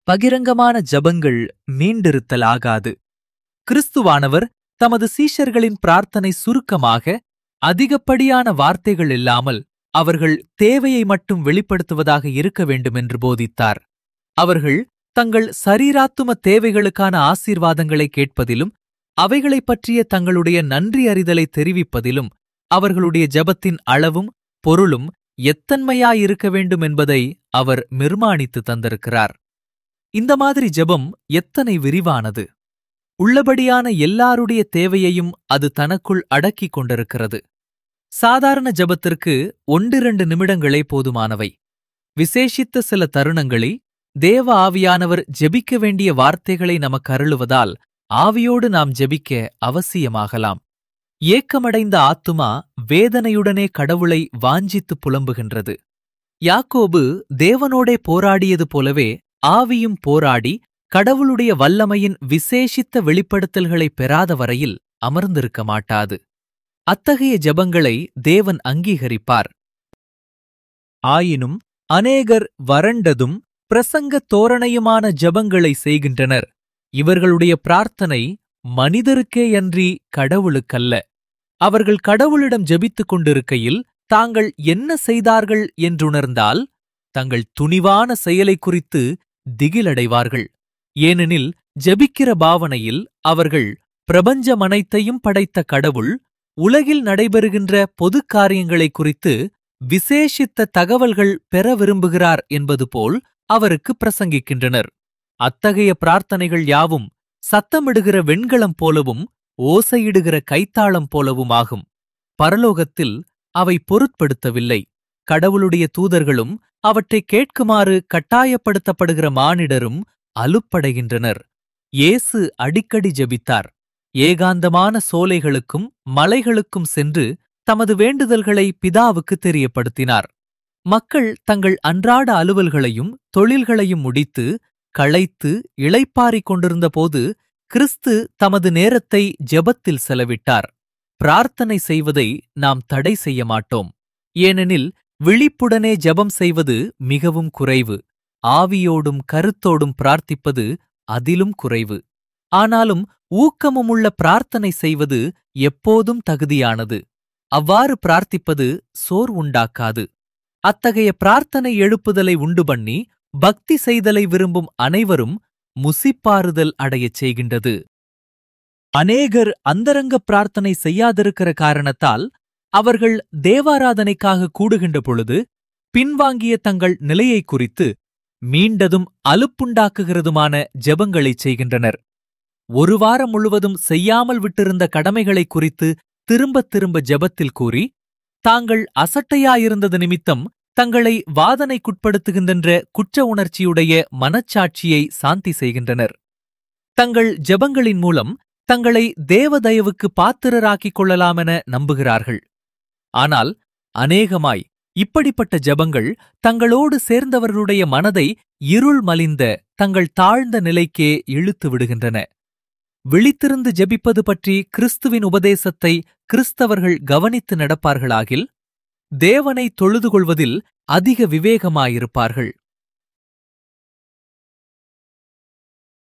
பகிரங்கமான ஜபங்கள் மீண்டிருத்தலாகாது கிறிஸ்துவானவர் தமது சீஷர்களின் பிரார்த்தனை சுருக்கமாக அதிகப்படியான வார்த்தைகள் இல்லாமல் அவர்கள் தேவையை மட்டும் வெளிப்படுத்துவதாக இருக்க வேண்டும் என்று போதித்தார் அவர்கள் தங்கள் சரீராத்தும தேவைகளுக்கான ஆசீர்வாதங்களை கேட்பதிலும் அவைகளைப் பற்றிய தங்களுடைய நன்றி அறிதலை தெரிவிப்பதிலும் அவர்களுடைய ஜெபத்தின் அளவும் பொருளும் எத்தன்மையாயிருக்க வேண்டும் என்பதை அவர் நிர்மாணித்து தந்திருக்கிறார் இந்த மாதிரி ஜெபம் எத்தனை விரிவானது உள்ளபடியான எல்லாருடைய தேவையையும் அது தனக்குள் அடக்கிக் கொண்டிருக்கிறது சாதாரண ஜெபத்திற்கு ஒன்றிரண்டு நிமிடங்களே போதுமானவை விசேஷித்த சில தருணங்களில் தேவ ஆவியானவர் ஜெபிக்க வேண்டிய வார்த்தைகளை நமக்கு அருளுவதால் ஆவியோடு நாம் ஜெபிக்க அவசியமாகலாம் ஏக்கமடைந்த ஆத்துமா வேதனையுடனே கடவுளை வாஞ்சித்து புலம்புகின்றது யாக்கோபு தேவனோடே போராடியது போலவே ஆவியும் போராடி கடவுளுடைய வல்லமையின் விசேஷித்த வெளிப்படுத்தல்களை பெறாத வரையில் அமர்ந்திருக்க மாட்டாது அத்தகைய ஜெபங்களை தேவன் அங்கீகரிப்பார் ஆயினும் அநேகர் வறண்டதும் பிரசங்க தோரணையுமான ஜெபங்களை செய்கின்றனர் இவர்களுடைய பிரார்த்தனை மனிதருக்கேயன்றி கடவுளுக்கல்ல அவர்கள் கடவுளிடம் ஜெபித்துக் கொண்டிருக்கையில் தாங்கள் என்ன செய்தார்கள் என்றுணர்ந்தால் தங்கள் துணிவான செயலை குறித்து திகிலடைவார்கள் ஏனெனில் ஜெபிக்கிற பாவனையில் அவர்கள் பிரபஞ்சமனைத்தையும் படைத்த கடவுள் உலகில் நடைபெறுகின்ற பொதுக் காரியங்களைக் குறித்து விசேஷித்த தகவல்கள் பெற விரும்புகிறார் என்பது போல் அவருக்கு பிரசங்கிக்கின்றனர் அத்தகைய பிரார்த்தனைகள் யாவும் சத்தமிடுகிற வெண்கலம் போலவும் ஓசையிடுகிற கைத்தாளம் போலவும் ஆகும் பரலோகத்தில் அவை பொருட்படுத்தவில்லை கடவுளுடைய தூதர்களும் அவற்றை கேட்குமாறு கட்டாயப்படுத்தப்படுகிற மானிடரும் அலுப்படைகின்றனர் இயேசு அடிக்கடி ஜெபித்தார் ஏகாந்தமான சோலைகளுக்கும் மலைகளுக்கும் சென்று தமது வேண்டுதல்களை பிதாவுக்கு தெரியப்படுத்தினார் மக்கள் தங்கள் அன்றாட அலுவல்களையும் தொழில்களையும் முடித்து களைத்து இளைப்பாறிக் கொண்டிருந்தபோது கிறிஸ்து தமது நேரத்தை ஜெபத்தில் செலவிட்டார் பிரார்த்தனை செய்வதை நாம் தடை செய்ய மாட்டோம் ஏனெனில் விழிப்புடனே ஜெபம் செய்வது மிகவும் குறைவு ஆவியோடும் கருத்தோடும் பிரார்த்திப்பது அதிலும் குறைவு ஆனாலும் ஊக்கமுமுள்ள பிரார்த்தனை செய்வது எப்போதும் தகுதியானது அவ்வாறு பிரார்த்திப்பது சோர் உண்டாக்காது அத்தகைய பிரார்த்தனை எழுப்புதலை உண்டு பண்ணி பக்தி செய்தலை விரும்பும் அனைவரும் முசிப்பாறுதல் அடையச் செய்கின்றது அநேகர் அந்தரங்க பிரார்த்தனை செய்யாதிருக்கிற காரணத்தால் அவர்கள் தேவாராதனைக்காக கூடுகின்ற பொழுது பின்வாங்கிய தங்கள் நிலையை குறித்து மீண்டதும் அலுப்புண்டாக்குகிறதுமான ஜெபங்களைச் செய்கின்றனர் ஒரு வாரம் முழுவதும் செய்யாமல் விட்டிருந்த கடமைகளை குறித்து திரும்பத் திரும்ப ஜெபத்தில் கூறி தாங்கள் அசட்டையாயிருந்தது நிமித்தம் தங்களை வாதனைக்குட்படுத்துகின்ற குற்ற உணர்ச்சியுடைய மனச்சாட்சியை சாந்தி செய்கின்றனர் தங்கள் ஜெபங்களின் மூலம் தங்களை தேவதயவுக்கு பாத்திரராக்கிக் கொள்ளலாமென நம்புகிறார்கள் ஆனால் அநேகமாய் இப்படிப்பட்ட ஜெபங்கள் தங்களோடு சேர்ந்தவர்களுடைய மனதை இருள் மலிந்த தங்கள் தாழ்ந்த நிலைக்கே இழுத்து விடுகின்றன விழித்திருந்து ஜெபிப்பது பற்றி கிறிஸ்துவின் உபதேசத்தை கிறிஸ்தவர்கள் கவனித்து நடப்பார்களாகில் தேவனை தொழுது கொள்வதில் அதிக விவேகமாயிருப்பார்கள்